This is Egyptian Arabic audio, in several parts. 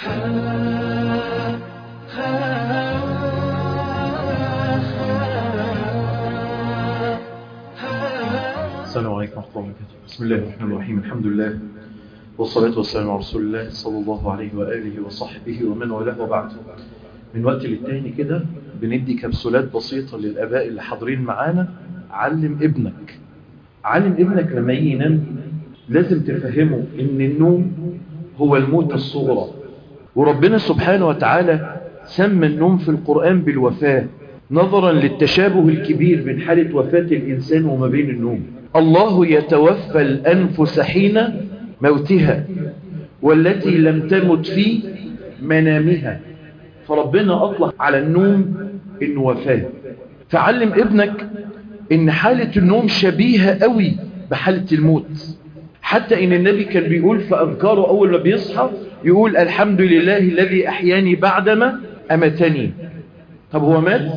السلام عليكم ورحمة الله وبركاته بسم الله الرحمن الرحيم الحمد لله والصلاة والسلام على رسول الله صلى الله عليه وآله وصحبه ومن والاه وبعد من وقت للتاني كده بندي كبسولات بسيطة للآباء اللي حاضرين معانا علم ابنك علم ابنك لما يجي ينام لازم تفهمه ان النوم هو الموت الصغرى وربنا سبحانه وتعالى سمى النوم في القرآن بالوفاة نظرا للتشابه الكبير بين حالة وفاة الإنسان وما بين النوم الله يتوفى الأنفس حين موتها والتي لم تمت في منامها فربنا أطلق على النوم إنه وفاة فعلم ابنك إن حالة النوم شبيهة قوي بحالة الموت حتى إن النبي كان بيقول في أذكاره أول ما بيصحى يقول الحمد لله الذي أحياني بعدما أمتني طب هو مات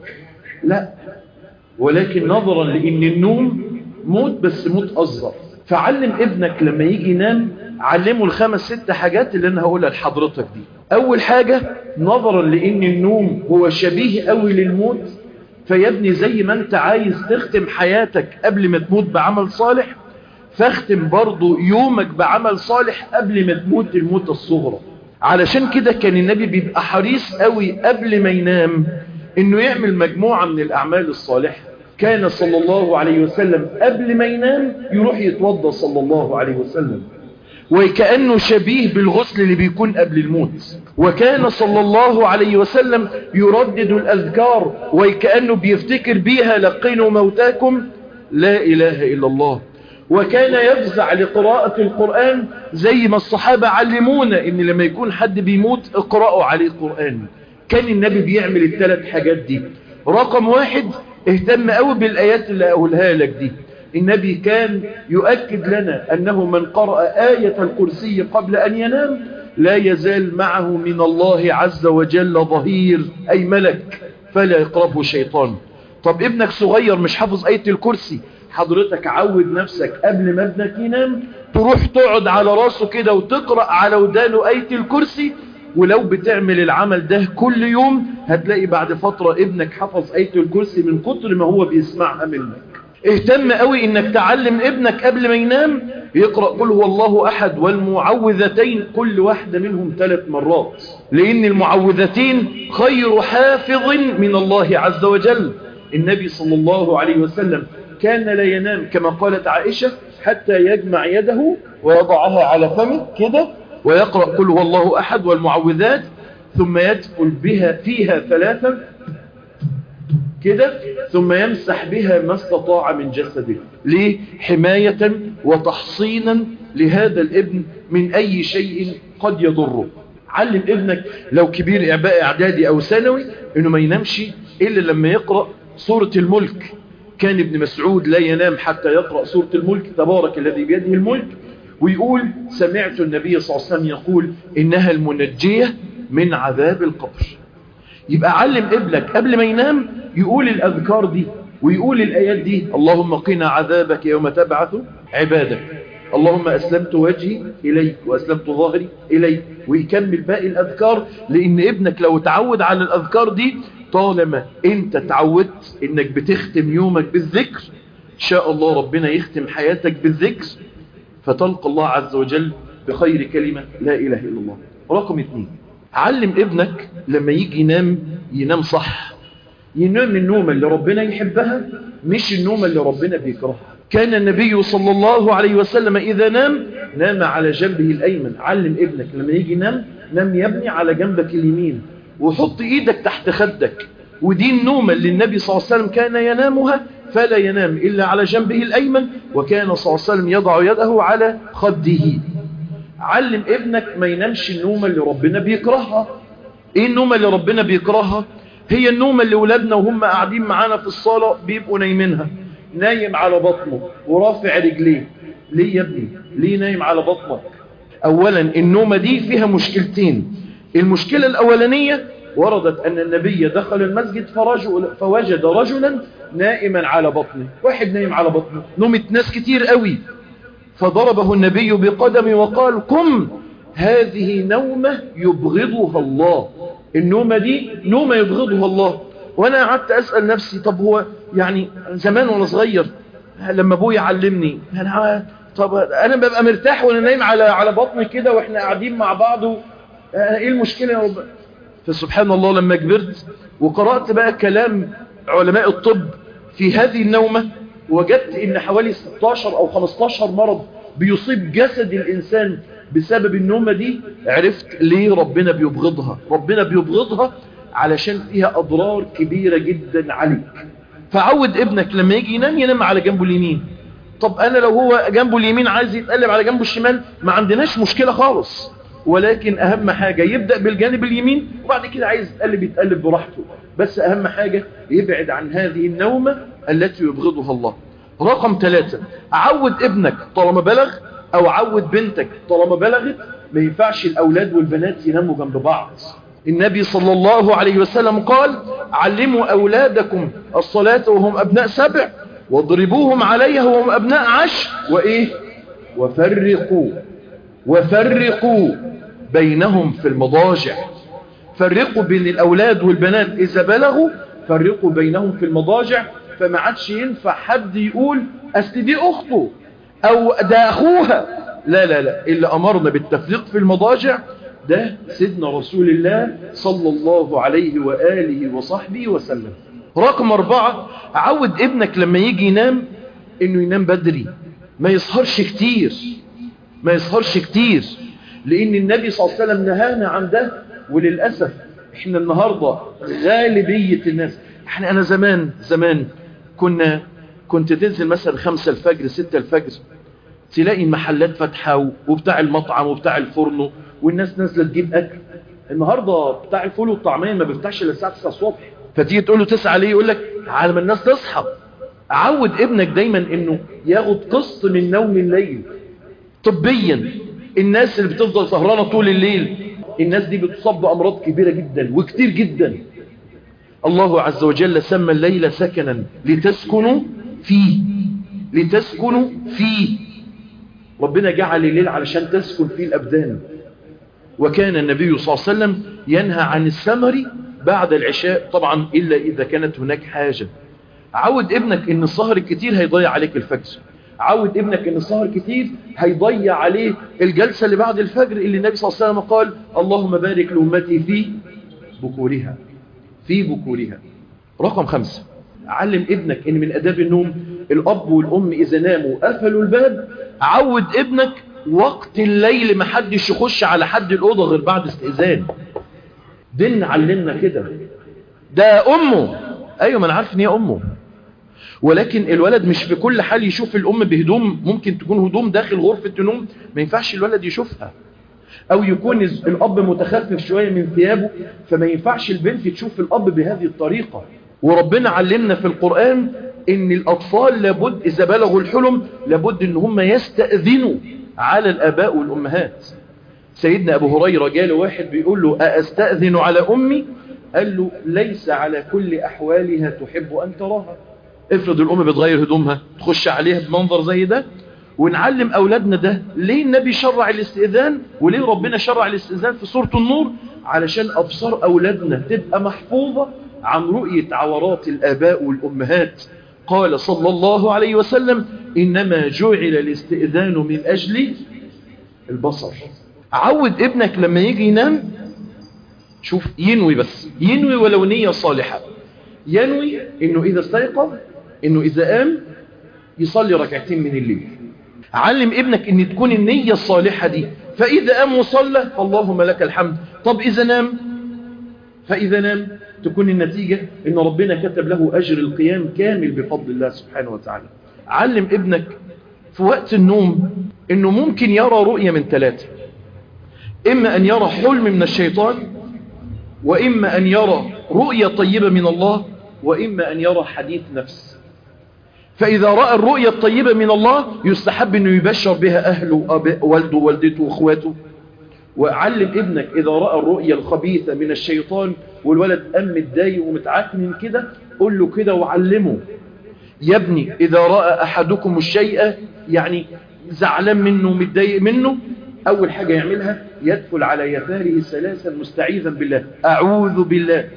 لا ولكن نظرا لأن النوم موت بس موت أصغر فعلم ابنك لما يجي ينام علمه الخمس ست حاجات اللي أنا هقولها لحضرتك دي أول حاجة نظرا لأن النوم هو شبيه قوي للموت فيبني زي ما أنت عايز تختم حياتك قبل ما تموت بعمل صالح فاختم برضو يومك بعمل صالح قبل ما تموت الموت الصغرى علشان كده كان النبي بيبقى حريص قوي قبل ما ينام انه يعمل مجموعة من الاعمال الصالحة كان صلى الله عليه وسلم قبل ما ينام يروح يتوضى صلى الله عليه وسلم وكأنه شبيه بالغسل اللي بيكون قبل الموت وكان صلى الله عليه وسلم يردد الأذكار وكأنه بيفتكر بيها لقينوا موتاكم لا إله إلا الله وكان يفزع لقراءة القرآن زي ما الصحابة علمونا ان لما يكون حد بيموت اقرأوا عليه القرآن كان النبي بيعمل الثلاث حاجات دي رقم واحد اهتم قوي بالآيات اللي أقولها لك دي النبي كان يؤكد لنا أنه من قرأ آية الكرسي قبل أن ينام لا يزال معه من الله عز وجل ظهير أي ملك فلا يقربه شيطان طب ابنك صغير مش حافظ آية الكرسي حضرتك عود نفسك قبل ما ابنك ينام تروح تقعد على راسه كده وتقرأ على ودانه آية الكرسي ولو بتعمل العمل ده كل يوم هتلاقي بعد فترة ابنك حفظ آية الكرسي من كتر ما هو بيسمعها منك اهتم قوي انك تعلم ابنك قبل ما ينام يقرأ قل هو الله احد والمعوذتين كل واحدة منهم ثلاث مرات لان المعوذتين خير حافظ من الله عز وجل النبي صلى الله عليه وسلم كان لا ينام كما قالت عائشة حتى يجمع يده ويضعها على فمه كده ويقرأ قل هو الله أحد والمعوذات ثم يدخل بها فيها ثلاثا كده ثم يمسح بها ما استطاع من جسده ليه حماية وتحصينا لهذا الابن من أي شيء قد يضره علم ابنك لو كبير إعباء إعدادي أو ثانوي إنه ما ينامش إلا لما يقرأ سورة الملك كان ابن مسعود لا ينام حتى يقرأ سورة الملك تبارك الذي بيده الملك ويقول سمعت النبي صلى الله عليه وسلم يقول إنها المنجية من عذاب القبر يبقى علم ابنك قبل ما ينام يقول الأذكار دي ويقول الآيات دي اللهم قنا عذابك يوم تبعث عبادك اللهم أسلمت وجهي إليك وأسلمت ظهري إليك ويكمل باقي الأذكار لأن ابنك لو تعود على الأذكار دي طالما انت تعودت انك بتختم يومك بالذكر ان شاء الله ربنا يختم حياتك بالذكر فتلقى الله عز وجل بخير كلمة لا اله الا الله رقم اثنين علم ابنك لما يجي ينام ينام صح ينام النوم اللي ربنا يحبها مش النوم اللي ربنا بيكرهها كان النبي صلى الله عليه وسلم إذا نام نام على جنبه الأيمن علم ابنك لما يجي ينام نام يبني على جنبك اليمين وحط ايدك تحت خدك ودي النومة اللي النبي صلى الله عليه وسلم كان ينامها فلا ينام إلا على جنبه الأيمن وكان صلى الله عليه وسلم يضع يده على خده علم ابنك ما ينامش النومة اللي ربنا بيكرهها ايه النومة اللي ربنا بيكرهها هي النومة اللي ولادنا وهم قاعدين معانا في الصالة بيبقوا نايمينها نايم على بطنه ورافع رجليه ليه يا ابني ليه نايم على بطنك اولا النومة دي فيها مشكلتين المشكلة الأولانية وردت أن النبي دخل المسجد فرجل فوجد رجلا نائما على بطنه واحد نايم على بطنه نومت ناس كتير قوي فضربه النبي بقدم وقال قم هذه نومة يبغضها الله النومة دي نومة يبغضها الله وانا قعدت اسأل نفسي طب هو يعني زمان وانا صغير لما ابويا علمني انا طب انا ببقى مرتاح وانا نايم على على بطني كده واحنا قاعدين مع بعض و... ايه المشكلة يا رب فسبحان الله لما كبرت وقرأت بقى كلام علماء الطب في هذه النومة وجدت ان حوالي 16 او 15 مرض بيصيب جسد الانسان بسبب النومة دي عرفت ليه ربنا بيبغضها ربنا بيبغضها علشان فيها اضرار كبيرة جدا عليك فعود ابنك لما يجي ينام ينام على جنبه اليمين طب انا لو هو جنبه اليمين عايز يتقلب على جنبه الشمال ما عندناش مشكلة خالص ولكن اهم حاجة يبدأ بالجانب اليمين وبعد كده عايز يتقلب يتقلب براحته بس اهم حاجة يبعد عن هذه النومة التي يبغضها الله رقم ثلاثة عود ابنك طالما بلغ او عود بنتك طالما بلغت ما ينفعش الاولاد والبنات يناموا جنب بعض النبي صلى الله عليه وسلم قال علموا اولادكم الصلاة وهم ابناء سبع واضربوهم عليها وهم ابناء عشر وايه وفرقوا وفرقوا بينهم في المضاجع فرقوا بين الاولاد والبنات اذا بلغوا فرقوا بينهم في المضاجع فما عادش ينفع حد يقول اصل دي اخته او ده اخوها لا لا لا اللي امرنا بالتفريق في المضاجع ده سيدنا رسول الله صلى الله عليه وآله وصحبه وسلم رقم اربعة عود ابنك لما يجي ينام انه ينام بدري ما يسهرش كتير ما يسهرش كتير لان النبي صلى الله عليه وسلم نهانا عن ده وللأسف احنا النهاردة غالبية الناس احنا انا زمان زمان كنا كنت تنزل مثلا خمسة الفجر ستة الفجر تلاقي المحلات فاتحة وبتاع المطعم وبتاع الفرن والناس نازله تجيب اكل النهارده بتاع الفول والطعميه ما بيفتحش الا الساعه 9 الصبح فتيجي تقول له 9 ليه يقول لك على ما الناس تصحى عود ابنك دايما انه ياخد قسط من نوم الليل طبيا الناس اللي بتفضل سهرانه طول الليل الناس دي بتصاب بامراض كبيره جدا وكتير جدا الله عز وجل سمى الليل سكنا لتسكنوا فيه لتسكنوا فيه ربنا جعل الليل علشان تسكن فيه الأبدان وكان النبي صلى الله عليه وسلم ينهى عن السمر بعد العشاء طبعا إلا إذا كانت هناك حاجة عود ابنك ان السهر الكتير هيضيع عليك الفجر عود ابنك ان السهر كتير هيضيع عليه الجلسة اللي بعد الفجر اللي النبي صلى الله عليه وسلم قال اللهم بارك لأمتي في بكورها في بكورها رقم خمسة علم ابنك ان من اداب النوم الاب والام اذا ناموا قفلوا الباب عود ابنك وقت الليل ما حدش يخش على حد الاوضه غير بعد استئذان دين علمنا كده ده امه ايوه ما انا عارف ان هي امه ولكن الولد مش في كل حال يشوف الام بهدوم ممكن تكون هدوم داخل غرفه النوم ما ينفعش الولد يشوفها او يكون الاب متخفف شويه من ثيابه فما ينفعش البنت تشوف الاب بهذه الطريقه وربنا علمنا في القرآن ان الاطفال لابد اذا بلغوا الحلم لابد ان هم يستأذنوا على الاباء والامهات سيدنا ابو هريرة جاله واحد بيقول له أأستأذن على امي قال له ليس على كل احوالها تحب ان تراها افرض الام بتغير هدومها تخش عليها بمنظر زي ده ونعلم اولادنا ده ليه النبي شرع الاستئذان وليه ربنا شرع الاستئذان في سورة النور علشان ابصار اولادنا تبقى محفوظة عن رؤية عورات الآباء والأمهات قال صلى الله عليه وسلم إنما جعل الاستئذان من أجل البصر عود ابنك لما يجي ينام شوف ينوي بس ينوي ولو نية صالحة ينوي إنه إذا استيقظ إنه إذا قام يصلي ركعتين من الليل علم ابنك إن تكون النية الصالحة دي فإذا قام وصلى اللهم لك الحمد طب إذا نام فإذا نام تكون النتيجة ان ربنا كتب له اجر القيام كامل بفضل الله سبحانه وتعالى علم ابنك في وقت النوم انه ممكن يرى رؤية من ثلاثة اما ان يرى حلم من الشيطان واما ان يرى رؤية طيبة من الله واما ان يرى حديث نفس فاذا رأى الرؤية الطيبة من الله يستحب انه يبشر بها اهله والده والدته واخواته وعلم ابنك إذا رأى الرؤية الخبيثة من الشيطان والولد قام متضايق ومتعكن كده قول له كده وعلمه يا ابني إذا رأى أحدكم الشيء يعني زعلان منه متضايق منه أول حاجة يعملها يدخل على يساره ثلاثا مستعيذا بالله أعوذ بالله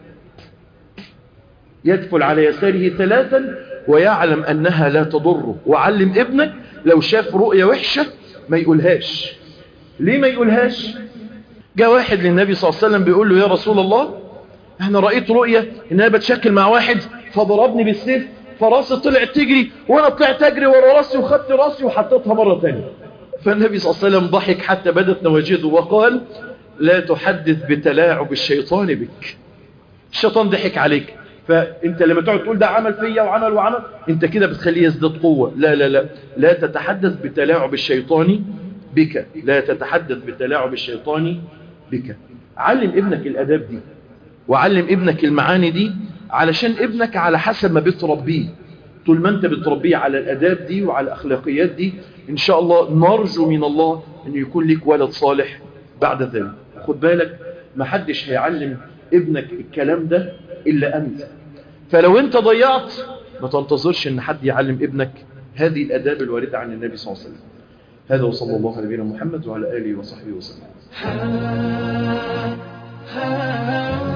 يدخل على يساره ثلاثا ويعلم أنها لا تضره وعلم ابنك لو شاف رؤية وحشة ما يقولهاش ليه ما يقولهاش جاء واحد للنبي صلى الله عليه وسلم بيقول له يا رسول الله انا رأيت رؤية ان انا بتشكل مع واحد فضربني بالسيف فراسي طلعت تجري وانا طلعت اجري ورا راسي وخدت راسي وحطيتها مرة تانية فالنبي صلى الله عليه وسلم ضحك حتى بدت نواجذه وقال لا تحدث بتلاعب الشيطان بك الشيطان ضحك عليك فانت لما تقعد تقول ده عمل فيا وعمل وعمل انت كده بتخليه يزداد قوة لا لا لا لا تتحدث بتلاعب الشيطان بك لا تتحدث بتلاعب الشيطان بك علم ابنك الاداب دي وعلم ابنك المعاني دي علشان ابنك على حسب ما بتربيه طول ما انت بتربيه على الاداب دي وعلى الاخلاقيات دي ان شاء الله نرجو من الله ان يكون لك ولد صالح بعد ذلك خد بالك ما حدش هيعلم ابنك الكلام ده الا انت فلو انت ضيعت ما تنتظرش ان حد يعلم ابنك هذه الاداب الواردة عن النبي صلى الله عليه وسلم هذا وصلى الله على نبينا محمد وعلى اله وصحبه وسلم